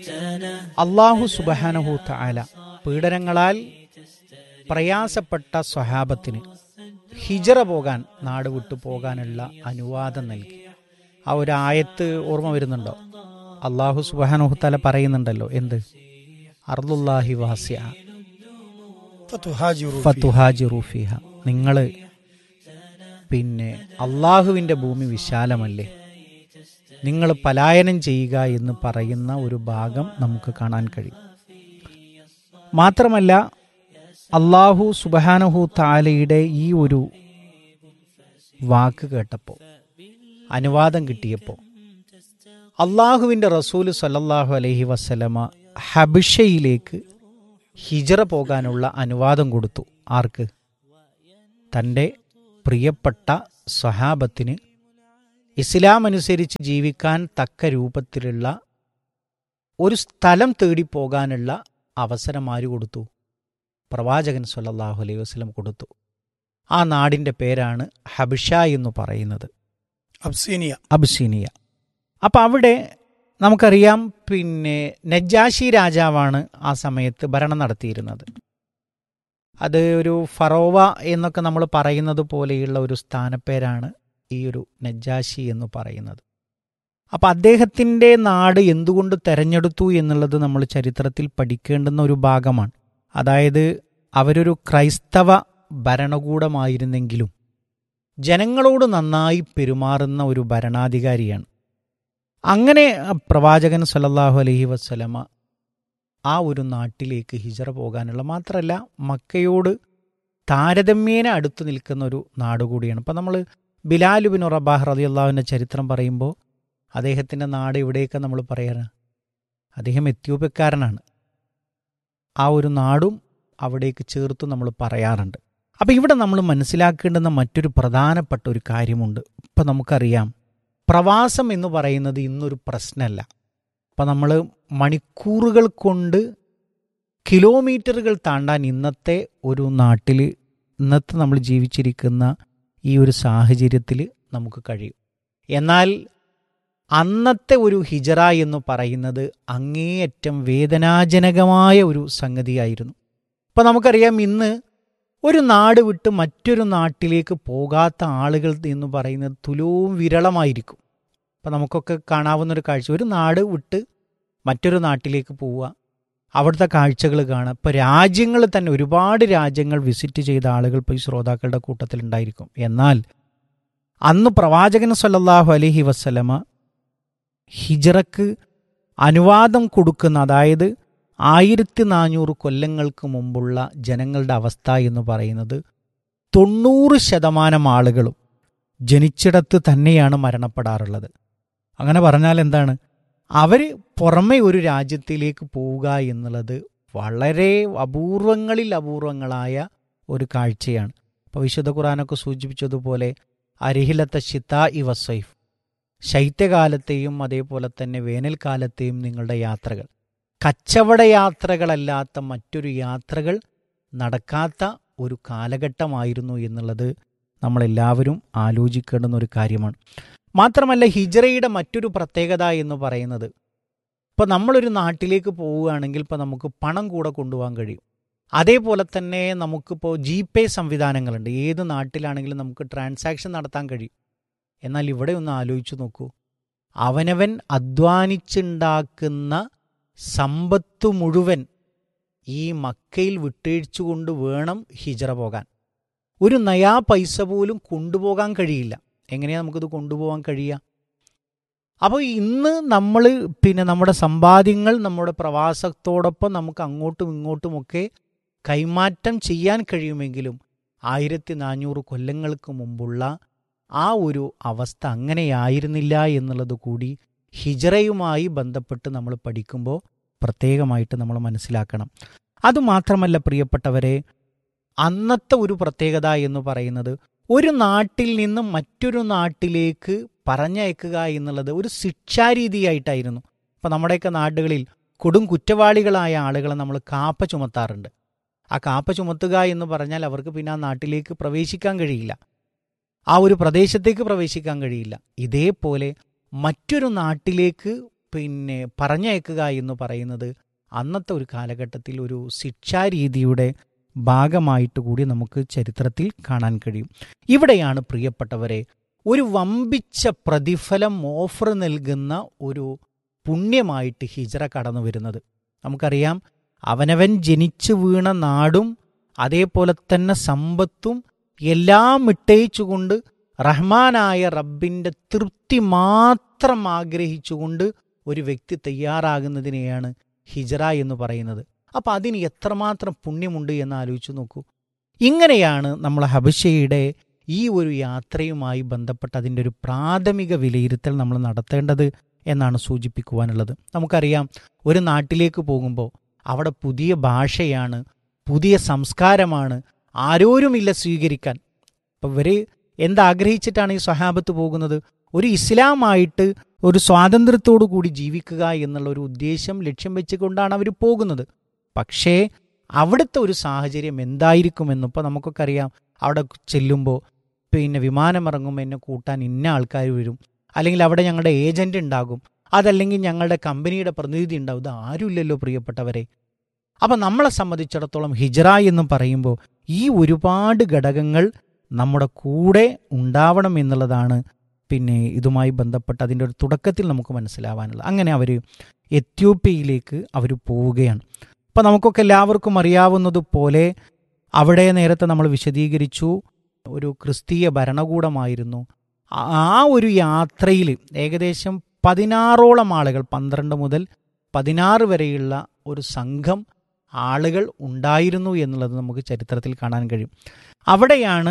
അള്ളാഹു സുബഹാനഹു താല പീഡനങ്ങളാൽ പ്രയാസപ്പെട്ട സ്വഹാബത്തിന് ഹിജറ പോകാൻ നാട് വിട്ടു പോകാനുള്ള അനുവാദം നൽകി ആ ഒരു ആയത്ത് ഓർമ്മ വരുന്നുണ്ടോ അള്ളാഹു സുബഹാനഹു താല പറയുന്നുണ്ടല്ലോ എന്ത് അർദുല്ലാഹി വാസ്യ ഫതുഹാജിറു ഫതുഹാജിറു ഫിഹ നിങ്ങൾ പിന്നെ അള്ളാഹുവിൻ്റെ ഭൂമി വിശാലമല്ലേ നിങ്ങൾ പലായനം ചെയ്യുക എന്ന് പറയുന്ന ഒരു ഭാഗം നമുക്ക് കാണാൻ കഴിയും മാത്രമല്ല അള്ളാഹു സുബഹാനഹു താലയുടെ ഈ ഒരു വാക്ക് കേട്ടപ്പോൾ അനുവാദം കിട്ടിയപ്പോൾ അള്ളാഹുവിൻ്റെ റസൂല് സല്ലല്ലാഹു അലൈഹി വസല്ലമ ഹബിഷയിലേക്ക് ഹിജറ പോകാനുള്ള അനുവാദം കൊടുത്തു ആർക്ക് തൻ്റെ പ്രിയപ്പെട്ട സ്വഹാബത്തിന് ഇസ്ലാം അനുസരിച്ച് ജീവിക്കാൻ തക്ക രൂപത്തിലുള്ള ഒരു സ്ഥലം തേടി പോകാനുള്ള അവസരം ആര് കൊടുത്തു പ്രവാചകൻ സല്ലല്ലാഹു അലൈഹി വസല്ലം കൊടുത്തു ആ നാടിൻ്റെ പേരാണ് ഹബിഷ എന്ന് പറയുന്നത് അബ്സീനിയ അബ്സീനിയ അപ്പം അവിടെ നമുക്കറിയാം പിന്നെ നജാഷി രാജാവാണ് ആ സമയത്ത് ഭരണം നടത്തിയിരുന്നത് അത് ഒരു ഫറോവ എന്നൊക്കെ നമ്മൾ പറയുന്നത് പോലെയുള്ള ഒരു സ്ഥാനപ്പേരാണ് ഈ ഒരു നജാഷി എന്ന് പറയുന്നത് അപ്പം അദ്ദേഹത്തിൻ്റെ നാട് എന്തുകൊണ്ട് തെരഞ്ഞെടുത്തു എന്നുള്ളത് നമ്മൾ ചരിത്രത്തിൽ പഠിക്കേണ്ടുന്ന ഒരു ഭാഗമാണ് അതായത് അവരൊരു ക്രൈസ്തവ ഭരണകൂടമായിരുന്നെങ്കിലും ജനങ്ങളോട് നന്നായി പെരുമാറുന്ന ഒരു ഭരണാധികാരിയാണ് അങ്ങനെ പ്രവാചകൻ സല്ലല്ലാഹു അലൈഹി വസ്സലമ ആ ഒരു നാട്ടിലേക്ക് ഹിജറ പോകാനുള്ള മാത്രമല്ല മക്കയോട് താരതമ്യേന അടുത്ത് നിൽക്കുന്ന ഒരു നാട് കൂടിയാണ് അപ്പം നമ്മൾ ബിലാൽ ബിൻ റബാഹ് റതി അള്ളാഹുവിൻ്റെ ചരിത്രം പറയുമ്പോൾ അദ്ദേഹത്തിൻ്റെ നാട് എവിടെയൊക്കെ നമ്മൾ പറയാറ് അദ്ദേഹം എത്യോപ്യക്കാരനാണ് ആ ഒരു നാടും അവിടേക്ക് ചേർത്ത് നമ്മൾ പറയാറുണ്ട് അപ്പം ഇവിടെ നമ്മൾ മനസ്സിലാക്കേണ്ടുന്ന മറ്റൊരു പ്രധാനപ്പെട്ട ഒരു കാര്യമുണ്ട് ഇപ്പം നമുക്കറിയാം പ്രവാസം എന്ന് പറയുന്നത് ഇന്നൊരു പ്രശ്നമല്ല അപ്പം നമ്മൾ മണിക്കൂറുകൾ കൊണ്ട് കിലോമീറ്ററുകൾ താണ്ടാൻ ഇന്നത്തെ ഒരു നാട്ടിൽ ഇന്നത്തെ നമ്മൾ ജീവിച്ചിരിക്കുന്ന ഈ ഒരു സാഹചര്യത്തിൽ നമുക്ക് കഴിയും എന്നാൽ അന്നത്തെ ഒരു ഹിജറ എന്ന് പറയുന്നത് അങ്ങേയറ്റം വേദനാജനകമായ ഒരു സംഗതിയായിരുന്നു ഇപ്പം നമുക്കറിയാം ഇന്ന് ഒരു നാട് വിട്ട് മറ്റൊരു നാട്ടിലേക്ക് പോകാത്ത ആളുകൾ എന്ന് പറയുന്നത് തുലവും വിരളമായിരിക്കും അപ്പം നമുക്കൊക്കെ കാണാവുന്ന ഒരു കാഴ്ച ഒരു നാട് വിട്ട് മറ്റൊരു നാട്ടിലേക്ക് പോവുക അവിടുത്തെ കാഴ്ചകൾ കാണുക ഇപ്പോൾ രാജ്യങ്ങൾ തന്നെ ഒരുപാട് രാജ്യങ്ങൾ വിസിറ്റ് ചെയ്ത ആളുകൾ ഇപ്പോൾ ഈ ശ്രോതാക്കളുടെ കൂട്ടത്തിൽ ഉണ്ടായിരിക്കും എന്നാൽ അന്ന് പ്രവാചകൻ സല്ലല്ലാഹു അലൈഹി വസ്സലമ ഹിജറക്ക് അനുവാദം കൊടുക്കുന്ന അതായത് ആയിരത്തി നാനൂറ് കൊല്ലങ്ങൾക്ക് മുമ്പുള്ള ജനങ്ങളുടെ അവസ്ഥ എന്ന് പറയുന്നത് തൊണ്ണൂറ് ശതമാനം ആളുകളും ജനിച്ചിടത്ത് തന്നെയാണ് മരണപ്പെടാറുള്ളത് അങ്ങനെ പറഞ്ഞാൽ എന്താണ് അവർ പുറമെ ഒരു രാജ്യത്തിലേക്ക് പോവുക എന്നുള്ളത് വളരെ അപൂർവങ്ങളിൽ അപൂർവങ്ങളായ ഒരു കാഴ്ചയാണ് അപ്പോൾ വിശുദ്ധ ഖുറാനൊക്കെ സൂചിപ്പിച്ചതുപോലെ അരിഹിലത്ത ഷിത്ത ഇ വസൈഫ് ശൈത്യകാലത്തെയും അതേപോലെ തന്നെ വേനൽക്കാലത്തെയും നിങ്ങളുടെ യാത്രകൾ കച്ചവട യാത്രകളല്ലാത്ത മറ്റൊരു യാത്രകൾ നടക്കാത്ത ഒരു കാലഘട്ടമായിരുന്നു എന്നുള്ളത് നമ്മളെല്ലാവരും ആലോചിക്കേണ്ടുന്ന ഒരു കാര്യമാണ് മാത്രമല്ല ഹിജറയുടെ മറ്റൊരു പ്രത്യേകത എന്ന് പറയുന്നത് ഇപ്പോൾ നമ്മളൊരു നാട്ടിലേക്ക് പോവുകയാണെങ്കിൽ ഇപ്പോൾ നമുക്ക് പണം കൂടെ കൊണ്ടുപോകാൻ കഴിയും അതേപോലെ തന്നെ നമുക്കിപ്പോൾ ജി പേ സംവിധാനങ്ങളുണ്ട് ഏത് നാട്ടിലാണെങ്കിലും നമുക്ക് ട്രാൻസാക്ഷൻ നടത്താൻ കഴിയും എന്നാൽ ഇവിടെ ഒന്ന് ആലോചിച്ച് നോക്കൂ അവനവൻ അധ്വാനിച്ചുണ്ടാക്കുന്ന സമ്പത്ത് മുഴുവൻ ഈ മക്കയിൽ വിട്ടേഴ്ചുകൊണ്ട് വേണം ഹിജറ പോകാൻ ഒരു നയാ പൈസ പോലും കൊണ്ടുപോകാൻ കഴിയില്ല എങ്ങനെയാണ് നമുക്കിത് കൊണ്ടുപോകാൻ കഴിയുക അപ്പോൾ ഇന്ന് നമ്മൾ പിന്നെ നമ്മുടെ സമ്പാദ്യങ്ങൾ നമ്മുടെ പ്രവാസത്തോടൊപ്പം നമുക്ക് അങ്ങോട്ടും ഇങ്ങോട്ടുമൊക്കെ കൈമാറ്റം ചെയ്യാൻ കഴിയുമെങ്കിലും ആയിരത്തി നാനൂറ് കൊല്ലങ്ങൾക്ക് മുമ്പുള്ള ആ ഒരു അവസ്ഥ അങ്ങനെയായിരുന്നില്ല എന്നുള്ളത് കൂടി ഹിജറയുമായി ബന്ധപ്പെട്ട് നമ്മൾ പഠിക്കുമ്പോൾ പ്രത്യേകമായിട്ട് നമ്മൾ മനസ്സിലാക്കണം അതുമാത്രമല്ല പ്രിയപ്പെട്ടവരെ അന്നത്തെ ഒരു പ്രത്യേകത എന്ന് പറയുന്നത് ഒരു നാട്ടിൽ നിന്നും മറ്റൊരു നാട്ടിലേക്ക് പറഞ്ഞയക്കുക എന്നുള്ളത് ഒരു ശിക്ഷാരീതിയായിട്ടായിരുന്നു ഇപ്പം നമ്മുടെയൊക്കെ നാടുകളിൽ കൊടും കുറ്റവാളികളായ ആളുകളെ നമ്മൾ കാപ്പ ചുമത്താറുണ്ട് ആ കാപ്പ ചുമത്തുക എന്ന് പറഞ്ഞാൽ അവർക്ക് പിന്നെ ആ നാട്ടിലേക്ക് പ്രവേശിക്കാൻ കഴിയില്ല ആ ഒരു പ്രദേശത്തേക്ക് പ്രവേശിക്കാൻ കഴിയില്ല ഇതേപോലെ മറ്റൊരു നാട്ടിലേക്ക് പിന്നെ പറഞ്ഞയക്കുക എന്ന് പറയുന്നത് അന്നത്തെ ഒരു കാലഘട്ടത്തിൽ ഒരു ശിക്ഷാരീതിയുടെ ഭാഗമായിട്ട് കൂടി നമുക്ക് ചരിത്രത്തിൽ കാണാൻ കഴിയും ഇവിടെയാണ് പ്രിയപ്പെട്ടവരെ ഒരു വമ്പിച്ച പ്രതിഫലം ഓഫർ നൽകുന്ന ഒരു പുണ്യമായിട്ട് ഹിജറ കടന്നു വരുന്നത് നമുക്കറിയാം അവനവൻ ജനിച്ചു വീണ നാടും അതേപോലെ തന്നെ സമ്പത്തും എല്ലാം ഇട്ടയിച്ചുകൊണ്ട് റഹ്മാനായ റബ്ബിൻ്റെ തൃപ്തി മാത്രം ആഗ്രഹിച്ചുകൊണ്ട് ഒരു വ്യക്തി തയ്യാറാകുന്നതിനെയാണ് ഹിജറ എന്ന് പറയുന്നത് അപ്പം അതിന് എത്രമാത്രം പുണ്യമുണ്ട് എന്ന് ആലോചിച്ച് നോക്കൂ ഇങ്ങനെയാണ് നമ്മൾ ഹബശയുടെ ഈ ഒരു യാത്രയുമായി ബന്ധപ്പെട്ട് അതിൻ്റെ ഒരു പ്രാഥമിക വിലയിരുത്തൽ നമ്മൾ നടത്തേണ്ടത് എന്നാണ് സൂചിപ്പിക്കുവാനുള്ളത് നമുക്കറിയാം ഒരു നാട്ടിലേക്ക് പോകുമ്പോൾ അവിടെ പുതിയ ഭാഷയാണ് പുതിയ സംസ്കാരമാണ് ആരോരുമില്ല സ്വീകരിക്കാൻ അപ്പം ഇവർ എന്താഗ്രഹിച്ചിട്ടാണ് ഈ സ്വഹാബത്ത് പോകുന്നത് ഒരു ഇസ്ലാമായിട്ട് ഒരു സ്വാതന്ത്ര്യത്തോടു കൂടി ജീവിക്കുക എന്നുള്ള ഒരു ഉദ്ദേശം ലക്ഷ്യം വെച്ചുകൊണ്ടാണ് അവർ പോകുന്നത് പക്ഷേ അവിടുത്തെ ഒരു സാഹചര്യം എന്തായിരിക്കുമെന്ന് ഇപ്പോൾ നമുക്കൊക്കെ അറിയാം അവിടെ ചെല്ലുമ്പോൾ പിന്നെ വിമാനമിറങ്ങുമ്പോൾ എന്നെ കൂട്ടാൻ ഇന്ന ആൾക്കാർ വരും അല്ലെങ്കിൽ അവിടെ ഞങ്ങളുടെ ഏജന്റ് ഉണ്ടാകും അതല്ലെങ്കിൽ ഞങ്ങളുടെ കമ്പനിയുടെ പ്രതിനിധി ഉണ്ടാവും ഇത് ആരുമില്ലല്ലോ പ്രിയപ്പെട്ടവരെ അപ്പം നമ്മളെ സംബന്ധിച്ചിടത്തോളം ഹിജറ എന്ന് പറയുമ്പോൾ ഈ ഒരുപാട് ഘടകങ്ങൾ നമ്മുടെ കൂടെ ഉണ്ടാവണം എന്നുള്ളതാണ് പിന്നെ ഇതുമായി ബന്ധപ്പെട്ട് അതിൻ്റെ ഒരു തുടക്കത്തിൽ നമുക്ക് മനസ്സിലാവാനുള്ളത് അങ്ങനെ അവർ എത്യോപ്യയിലേക്ക് അവർ പോവുകയാണ് അപ്പം നമുക്കൊക്കെ എല്ലാവർക്കും അറിയാവുന്നതുപോലെ അവിടെ നേരത്തെ നമ്മൾ വിശദീകരിച്ചു ഒരു ക്രിസ്തീയ ഭരണകൂടമായിരുന്നു ആ ഒരു യാത്രയിൽ ഏകദേശം പതിനാറോളം ആളുകൾ പന്ത്രണ്ട് മുതൽ പതിനാറ് വരെയുള്ള ഒരു സംഘം ആളുകൾ ഉണ്ടായിരുന്നു എന്നുള്ളത് നമുക്ക് ചരിത്രത്തിൽ കാണാൻ കഴിയും അവിടെയാണ്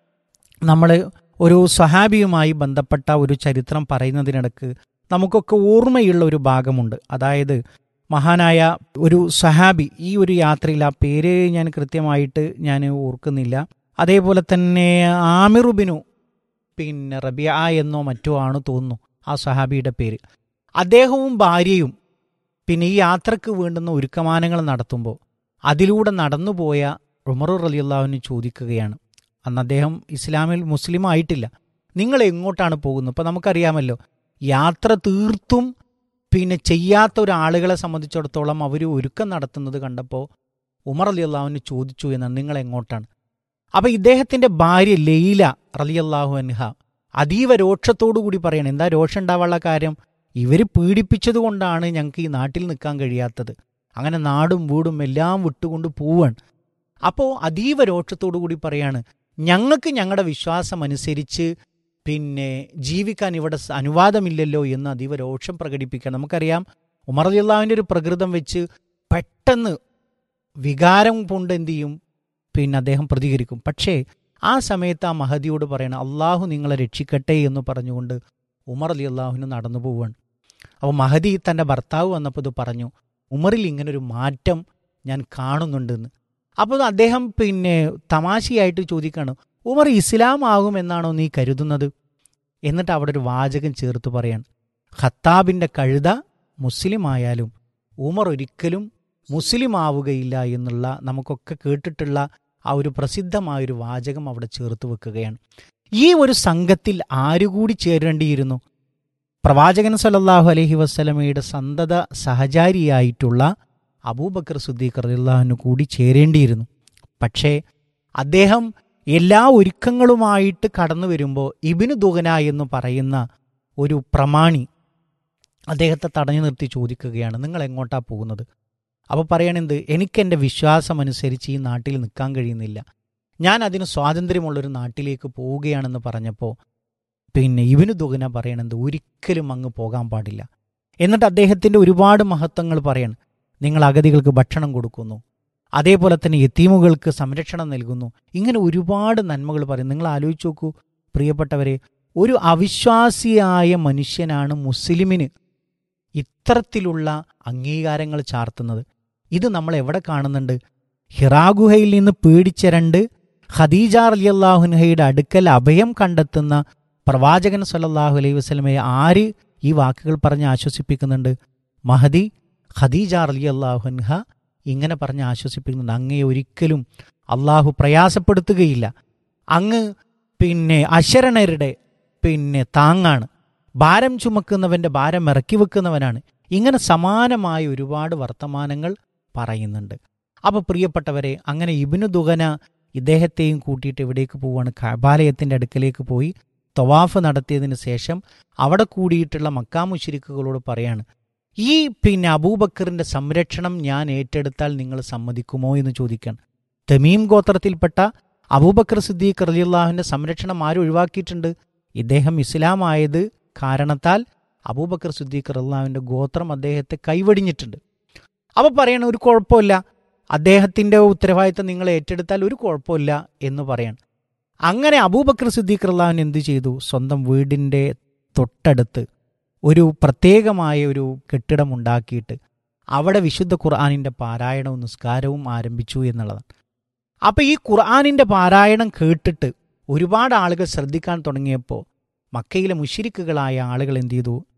നമ്മൾ ഒരു സഹാബിയുമായി ബന്ധപ്പെട്ട ഒരു ചരിത്രം പറയുന്നതിനിടക്ക് നമുക്കൊക്കെ ഓർമ്മയുള്ള ഒരു ഭാഗമുണ്ട് അതായത് മഹാനായ ഒരു സഹാബി ഈ ഒരു യാത്രയിൽ ആ പേര് ഞാൻ കൃത്യമായിട്ട് ഞാൻ ഓർക്കുന്നില്ല അതേപോലെ തന്നെ ആമിറുബിനു പിന്നെ റബിയ എന്നോ മറ്റോ ആണ് തോന്നുന്നു ആ സഹാബിയുടെ പേര് അദ്ദേഹവും ഭാര്യയും പിന്നെ ഈ യാത്രക്ക് വേണ്ടുന്ന ഒരുക്കമാനങ്ങൾ നടത്തുമ്പോൾ അതിലൂടെ നടന്നുപോയ ഉമറു റലിയുള്ളാവിന് ചോദിക്കുകയാണ് അന്ന് അദ്ദേഹം ഇസ്ലാമിൽ മുസ്ലിം ആയിട്ടില്ല നിങ്ങൾ എങ്ങോട്ടാണ് പോകുന്നത് ഇപ്പം നമുക്കറിയാമല്ലോ യാത്ര തീർത്തും പിന്നെ ചെയ്യാത്ത ഒരാളുകളെ സംബന്ധിച്ചിടത്തോളം അവർ ഒരുക്കം നടത്തുന്നത് കണ്ടപ്പോൾ ഉമർ അലി അള്ളാഹുവിന് ചോദിച്ചു എന്നാണ് നിങ്ങൾ എങ്ങോട്ടാണ് അപ്പം ഇദ്ദേഹത്തിൻ്റെ ഭാര്യ ലൈല റലിയല്ലാഹു അൻഹ അതീവ രോക്ഷത്തോടു കൂടി പറയണം എന്താ രോഷം ഉണ്ടാവാനുള്ള കാര്യം ഇവർ പീഡിപ്പിച്ചത് കൊണ്ടാണ് ഞങ്ങൾക്ക് ഈ നാട്ടിൽ നിൽക്കാൻ കഴിയാത്തത് അങ്ങനെ നാടും വീടും എല്ലാം വിട്ടുകൊണ്ട് പോവാണ് അപ്പോൾ അതീവ രോക്ഷത്തോടു കൂടി പറയാണ് ഞങ്ങൾക്ക് ഞങ്ങളുടെ വിശ്വാസം അനുസരിച്ച് പിന്നെ ജീവിക്കാൻ ഇവിടെ അനുവാദമില്ലല്ലോ എന്ന് അതീവ രോഷം പ്രകടിപ്പിക്കാൻ നമുക്കറിയാം ഉമർ അലിയുള്ളാവിൻ്റെ ഒരു പ്രകൃതം വെച്ച് പെട്ടെന്ന് വികാരം കൊണ്ട് എന്ത് ചെയ്യും പിന്നെ അദ്ദേഹം പ്രതികരിക്കും പക്ഷേ ആ സമയത്ത് ആ മഹദിയോട് പറയണം അള്ളാഹു നിങ്ങളെ രക്ഷിക്കട്ടെ എന്ന് പറഞ്ഞുകൊണ്ട് ഉമർ അലി അള്ളാഹുവിന് നടന്നു പോവുകയാണ് അപ്പോൾ മഹദി തൻ്റെ ഭർത്താവ് വന്നപ്പോൾ ഇത് പറഞ്ഞു ഉമറിൽ ഇങ്ങനൊരു മാറ്റം ഞാൻ കാണുന്നുണ്ടെന്ന് അപ്പോൾ അദ്ദേഹം പിന്നെ തമാശയായിട്ട് ചോദിക്കുകയാണ് ഉമർ ഇസ്ലാം ആകുമെന്നാണോ നീ കരുതുന്നത് എന്നിട്ട് അവിടെ ഒരു വാചകം ചേർത്ത് പറയാണ് ഖത്താബിൻ്റെ കഴുത മുസ്ലിം ആയാലും ഉമർ ഒരിക്കലും മുസ്ലിം ആവുകയില്ല എന്നുള്ള നമുക്കൊക്കെ കേട്ടിട്ടുള്ള ആ ഒരു പ്രസിദ്ധമായൊരു വാചകം അവിടെ ചേർത്ത് വെക്കുകയാണ് ഈ ഒരു സംഘത്തിൽ ആരുകൂടി ചേരേണ്ടിയിരുന്നു പ്രവാചകൻ സല്ലല്ലാഹു അലൈഹി വസ്ലമയുടെ സന്തത സഹചാരിയായിട്ടുള്ള അബൂബക്കർ സുദ്ദീഖ് റളിയല്ലാഹു കൂടി ചേരേണ്ടിയിരുന്നു പക്ഷേ അദ്ദേഹം എല്ലാ ഒരുക്കങ്ങളുമായിട്ട് കടന്നു വരുമ്പോൾ ഇബിനു ദുഗന എന്ന് പറയുന്ന ഒരു പ്രമാണി അദ്ദേഹത്തെ തടഞ്ഞു നിർത്തി ചോദിക്കുകയാണ് നിങ്ങൾ എങ്ങോട്ടാ പോകുന്നത് അപ്പോൾ പറയണെന്ത് എനിക്കെൻ്റെ വിശ്വാസം അനുസരിച്ച് ഈ നാട്ടിൽ നിൽക്കാൻ കഴിയുന്നില്ല ഞാൻ അതിന് സ്വാതന്ത്ര്യമുള്ളൊരു നാട്ടിലേക്ക് പോവുകയാണെന്ന് പറഞ്ഞപ്പോൾ പിന്നെ ഇവന് ദുഗന പറയണെന്ത് ഒരിക്കലും അങ്ങ് പോകാൻ പാടില്ല എന്നിട്ട് അദ്ദേഹത്തിൻ്റെ ഒരുപാട് മഹത്വങ്ങൾ പറയണം നിങ്ങൾ അഗതികൾക്ക് ഭക്ഷണം കൊടുക്കുന്നു അതേപോലെ തന്നെ യത്തീമുകൾക്ക് സംരക്ഷണം നൽകുന്നു ഇങ്ങനെ ഒരുപാട് നന്മകൾ പറയും നിങ്ങൾ ആലോചിച്ച് നോക്കൂ പ്രിയപ്പെട്ടവരെ ഒരു അവിശ്വാസിയായ മനുഷ്യനാണ് മുസ്ലിമിന് ഇത്തരത്തിലുള്ള അംഗീകാരങ്ങൾ ചാർത്തുന്നത് ഇത് നമ്മൾ എവിടെ കാണുന്നുണ്ട് ഹിറാഗുഹയിൽ നിന്ന് പേടിച്ച രണ്ട് ഖദീജ അലി അള്ളാഹുൻഹയുടെ അടുക്കൽ അഭയം കണ്ടെത്തുന്ന പ്രവാചകൻ സല്ലാഹു അലൈഹി വസ്ലമയെ ആര് ഈ വാക്കുകൾ പറഞ്ഞ് ആശ്വസിപ്പിക്കുന്നുണ്ട് മഹദി ഖദീജ അലി അള്ളാഹുൻഹ ഇങ്ങനെ പറഞ്ഞ് ആശ്വസിപ്പിക്കുന്നുണ്ട് അങ്ങയെ ഒരിക്കലും അള്ളാഹു പ്രയാസപ്പെടുത്തുകയില്ല അങ്ങ് പിന്നെ അശരണരുടെ പിന്നെ താങ്ങാണ് ഭാരം ചുമക്കുന്നവൻ്റെ ഭാരം ഇറക്കി വെക്കുന്നവനാണ് ഇങ്ങനെ സമാനമായ ഒരുപാട് വർത്തമാനങ്ങൾ പറയുന്നുണ്ട് അപ്പോൾ പ്രിയപ്പെട്ടവരെ അങ്ങനെ ഇബിനു ദുഗന ഇദ്ദേഹത്തെയും കൂട്ടിയിട്ട് എവിടേക്ക് പോവുകയാണ് കബാലയത്തിൻ്റെ അടുക്കലേക്ക് പോയി തൊവാഫ് നടത്തിയതിന് ശേഷം അവിടെ കൂടിയിട്ടുള്ള മക്കാമുശിരിക്കുകളോട് പറയാണ് ഈ പിന്നെ അബൂബക്കറിന്റെ സംരക്ഷണം ഞാൻ ഏറ്റെടുത്താൽ നിങ്ങൾ സമ്മതിക്കുമോ എന്ന് ചോദിക്കാൻ തമീം ഗോത്രത്തിൽപ്പെട്ട അബൂബക്കർ സിദ്ദീഖ് റലിയുള്ളാഹുവിന്റെ സംരക്ഷണം ആരും ഒഴിവാക്കിയിട്ടുണ്ട് ഇദ്ദേഹം ഇസ്ലാം ആയത് കാരണത്താൽ അബൂബക്കർ സിദ്ദീഖ് റലിയുള്ളാഹുവിന്റെ ഗോത്രം അദ്ദേഹത്തെ കൈവടിഞ്ഞിട്ടുണ്ട് അപ്പോൾ പറയണ ഒരു കുഴപ്പമില്ല അദ്ദേഹത്തിന്റെ ഉത്തരവാദിത്തം നിങ്ങൾ ഏറ്റെടുത്താൽ ഒരു കുഴപ്പമില്ല എന്ന് പറയാണ് അങ്ങനെ അബൂബക്കർ സിദ്ദീഖ് റല്ലാഹുൻ എന്ത് ചെയ്തു സ്വന്തം വീടിൻ്റെ തൊട്ടടുത്ത് ഒരു പ്രത്യേകമായ ഒരു കെട്ടിടം ഉണ്ടാക്കിയിട്ട് അവിടെ വിശുദ്ധ ഖുർആാനിൻ്റെ പാരായണവും നിസ്കാരവും ആരംഭിച്ചു എന്നുള്ളതാണ് അപ്പോൾ ഈ ഖുർആാനിൻ്റെ പാരായണം കേട്ടിട്ട് ഒരുപാട് ആളുകൾ ശ്രദ്ധിക്കാൻ തുടങ്ങിയപ്പോൾ മക്കയിലെ മുഷിരിക്കുകളായ ആളുകൾ എന്ത് ചെയ്തു